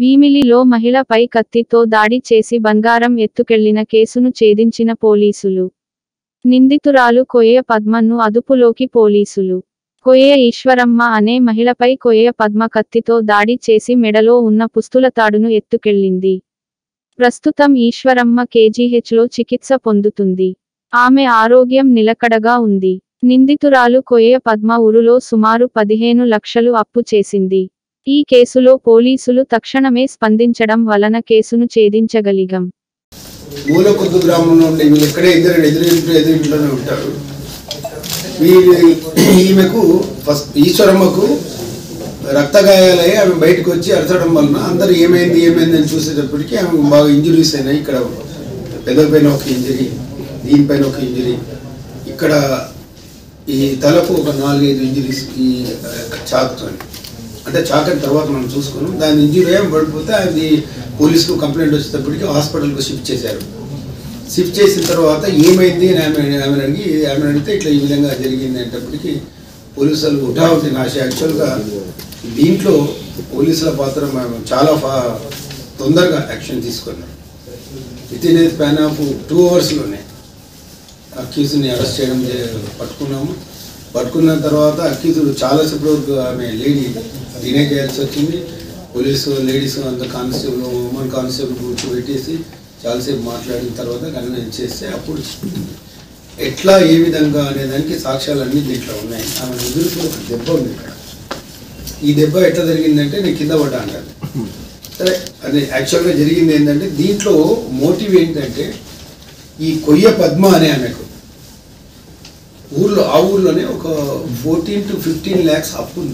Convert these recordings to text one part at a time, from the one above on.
భీమిలిలో మహిళపై కత్తితో దాడి చేసి బంగారం ఎత్తుకెళ్లిన కేసును ఛేదించిన పోలీసులు నిందితురాలు కొయ్య పద్మను అదుపులోకి పోలీసులు కొయ్య ఈశ్వరమ్మ అనే మహిళపై కొయ్య పద్మ కత్తితో దాడి చేసి మెడలో ఉన్న పుస్తుల తాడును ఎత్తుకెళ్లింది ప్రస్తుతం ఈశ్వరమ్మ కేజీహెచ్లో చికిత్స పొందుతుంది ఆమె ఆరోగ్యం నిలకడగా ఉంది నిందితురాలు కొయ్య పద్మ ఊరులో సుమారు పదిహేను లక్షలు అప్పు చేసింది ఈ కేసులో పోలీసులు తక్షణమే స్పందించడం వలన కేసును ఛేదించగలిగాం మూలకొద్దు గ్రామంలో ఉండే వీళ్ళు ఎక్కడే ఇద్దరు ఎదురింట్లో ఎదురింట్లోనే ఉంటారు వీళ్ళు ఈమెకు ఫస్ట్ ఈశ్వరమ్మకు రక్త గాయాలయ్యి ఆమె బయటకు వచ్చి అరచడం వలన అందరూ ఏమైంది ఏమైంది అని చూసేటప్పటికి ఆమెకు బాగా ఇంజురీస్ అయినాయి ఇక్కడ పెదపైన ఒక ఇంజరీ దీనిపైన ఒక ఇంజరీ ఇక్కడ ఈ తలకు ఒక నాలుగైదు ఇంజరీస్ ఈ చాకుతో అంటే చాకటి తర్వాత మనం చూసుకున్నాం దాని ఇంజురీ ఏం పడిపోతే అది పోలీసుకు కంప్లైంట్ వచ్చేటప్పటికి హాస్పిటల్కి షిఫ్ట్ చేశారు షిఫ్ట్ చేసిన తర్వాత ఏమైంది అని ఆమె ఆమె అడిగి ఆమె అడిగితే ఇట్లా ఈ విధంగా జరిగింది అనేటప్పటికి పోలీసులు ఉఠావుటి నాశ యాక్చువల్గా దీంట్లో పోలీసుల పాత్ర మేము చాలా ఫా తొందరగా యాక్షన్ తీసుకున్నాం with in a span of two అవర్స్లోనే అక్యూజ్ని అరెస్ట్ చేయడం జే- పట్టుకున్నాము పట్టుకున్న తర్వాత అక్యూజుడు చాలాసేపు వరకు ఆమె లేడీ డినే చేయాల్సి వచ్చింది పోలీసు లేడీస్ అంత కానిస్టేబుల్ ఉమెన్ కానిస్టేబుల్ కూర్చోబెట్టేసి చాలాసేపు మాట్లాడిన తర్వాత కన్వెన్స్ చేస్తే అప్పుడు ఎట్లా ఏ విధంగా అనే దానికి సాక్ష్యాలన్నీ దీంట్లో ఉన్నాయి ఆమె ఎదురుకు ఒక దెబ్బ ఉంది ఇక్కడ ఈ దెబ్బ ఎట్లా జరిగిందంటే నేను కింద పడ్డా అంటాను సరే అది యాక్చువల్గా జరిగింది ఏంటంటే దీంట్లో మోటివ్ ఏంటంటే ఈ కొయ్య పద్మ అనే ఆమెకు ఊర్లో ఆ ఊర్లోనే ఒక ఫోర్టీన్ టు ఫిఫ్టీన్ ల్యాక్స్ అప్పు ఉంది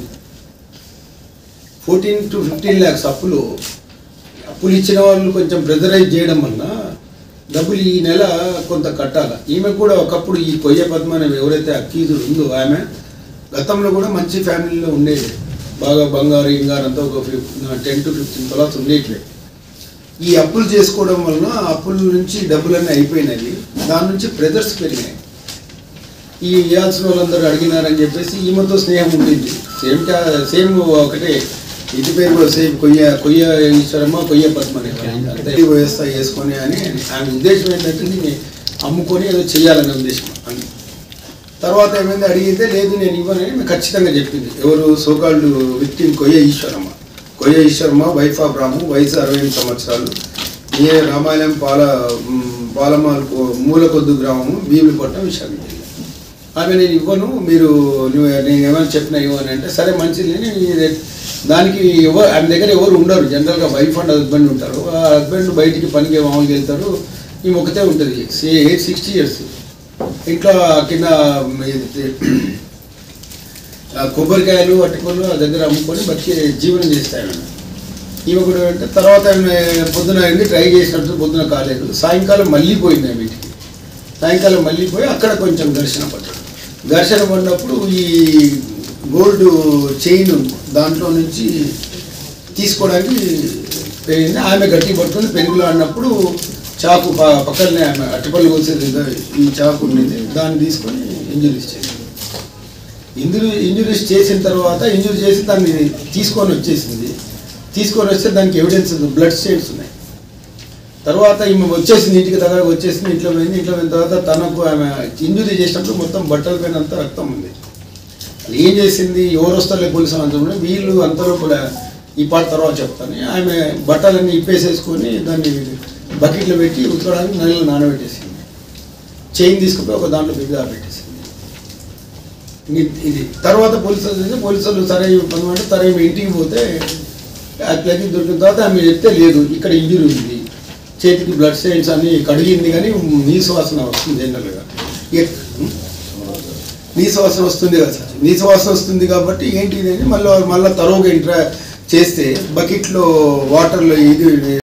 ఫోర్టీన్ టు ఫిఫ్టీన్ ల్యాక్స్ అప్పులు అప్పులు ఇచ్చిన వాళ్ళు కొంచెం ప్రెజరైజ్ చేయడం వల్ల డబ్బులు ఈ నెల కొంత కట్టాలి ఈమె కూడా ఒకప్పుడు ఈ కొయ్య పద్మ అనే ఎవరైతే అక్కీజుడు ఉందో ఆమె గతంలో కూడా మంచి ఫ్యామిలీలో ఉండేది బాగా బంగారు ఇంగారు అంతా ఒక టెన్ టు ఫిఫ్టీన్ క్లాస్ ఉండేటివే ఈ అప్పులు చేసుకోవడం వలన ఆ అప్పుల నుంచి డబ్బులన్నీ అయిపోయినాయి దాని నుంచి ప్రెజర్స్ పెరిగినాయి ఈ ఇవ్వాల్సిన వాళ్ళందరూ అడిగినారని చెప్పేసి ఈమెతో స్నేహం ఉండింది సేమ్ సేమ్ ఒకటే ఇంటి పేరు కూడా సేమ్ కొయ్య కొయ్య ఈశ్వరమ్మ కొయ్య పద్మని అంతే వ్యవస్థ చేసుకొని అని ఆమె ఉద్దేశం ఏంటంటే దీన్ని అమ్ముకొని ఏదో చేయాలనే ఉద్దేశం అని తర్వాత ఏమైంది అడిగితే లేదు నేను ఇవ్వనని ఆమె ఖచ్చితంగా చెప్పింది ఎవరు సోకాళ్ళు విక్టిమ్ కొయ్య ఈశ్వరమ్మ కొయ్య ఈశ్వరమ్మ వైఫ్ ఆఫ్ రాము వయసు అరవై ఎనిమిది సంవత్సరాలు ఏ రామాయణం పాల మ్, పాలమాల మూలకొద్దు గ్రామము భీమిలిపట్నం విశాఖ జిల్లా ఆమె నేను ఇవ్వను మీరు నువ్వు నేను ఏమైనా చెప్పినా ఇవ్వను అంటే సరే మంచిది అని ఇది- దానికి ఎవరు ఆమె దగ్గర ఎవరు ఉండరు జనరల్గా వైఫ్ అండ్ హస్బెండ్ ఉంటారు ఆ హస్బెండ్ బయటికి పనికి మామూలుగా వెళ్తారు ఈ ఒకతే ఉంటుంది ఏజ్ సిక్స్టీ ఇయర్స్ ఇంట్లో కింద ఇది ఆ కొబ్బరికాయలు అట్టుకోలు ఆ దగ్గర అమ్ముకొని బతికి జీవనం చేస్తాను ఈమె కూడా అంటే తర్వాత ఆమె పొద్దున అయింది ట్రై చేసినట్టు పొద్దున కాలేదు సాయంకాలం మళ్ళీ పోయింది ఆమె ఇంటికి సాయంకాలం మళ్ళీ పోయి అక్కడ కొంచెం ఘర్షణ పడ్డాడు ఘర్షణ పడినప్పుడు ఈ గోల్డ్ చైన్ దాంట్లో నుంచి తీసుకోవడానికి పోయింది ఆమె గట్టి పట్టుకొని పెరుగులో ఆడినప్పుడు చాకు ప- పక్కనే ఆమె అట్టుపల్లి కోసేది ఏదో ఈ చాకు ఉండేది దాన్ని తీసుకొని ఇంజురీస్ చేసింది ఇంజురీ ఇంజురీస్ చేసిన తర్వాత ఇంజురీ చేసి దాన్ని తీసుకొని వచ్చేసింది తీసుకొని వస్తే దానికి ఎవిడెన్స్ బ్లడ్ స్టేట్స్ ఉన్నాయి తర్వాత ఈమె వచ్చేసింది ఇంటికి దగ్గర వచ్చేసింది ఇంట్లో పోయింది ఇంట్లో పోయిన తర్వాత తనకు ఆమె ఇంజురీ చేసినప్పుడు మొత్తం బట్టల పైన అంతా రక్తం ఉంది అది ఏం చేసింది ఎవరు వస్తారులే పోలీసు అంతా వీళ్ళు అంతలో కూడా ఈ పాట తర్వాత చెప్తాను ఆమె బట్టలన్నీ ఇప్పేసేసుకొని దాన్ని బకెట్లో పెట్టి ఉతకడానికి నెలలు నానబెట్టేసింది చైన్ తీసుకుపోయి ఒక దాంట్లో బిగ్గా పెట్టేసింది ఇది- ఇది తర్వాత పోలీసులు చేస్తే పోలీసులు సరే పని అంటే సరే ఈమె ఇంటికి పోతే అట్లయితే దొరికిన తర్వాత ఆమె చెప్తే లేదు ఇక్కడ ఇంజురీ ఉంది చేతికి బ్లడ్ స్టెయిన్స్ అన్ని కడిగింది కానీ నీసు వాసన వస్తుంది జనరల్గా ఎ- నీసు వాసన వస్తుంది కదా సార్ నీసు వాసన వస్తుంది కాబట్టి ఏంటి ఇది అని మళ్ళీ మళ్ళీ తరువుగా ఇంట్రా చేస్తే బకెట్లో వాటర్లో ఇది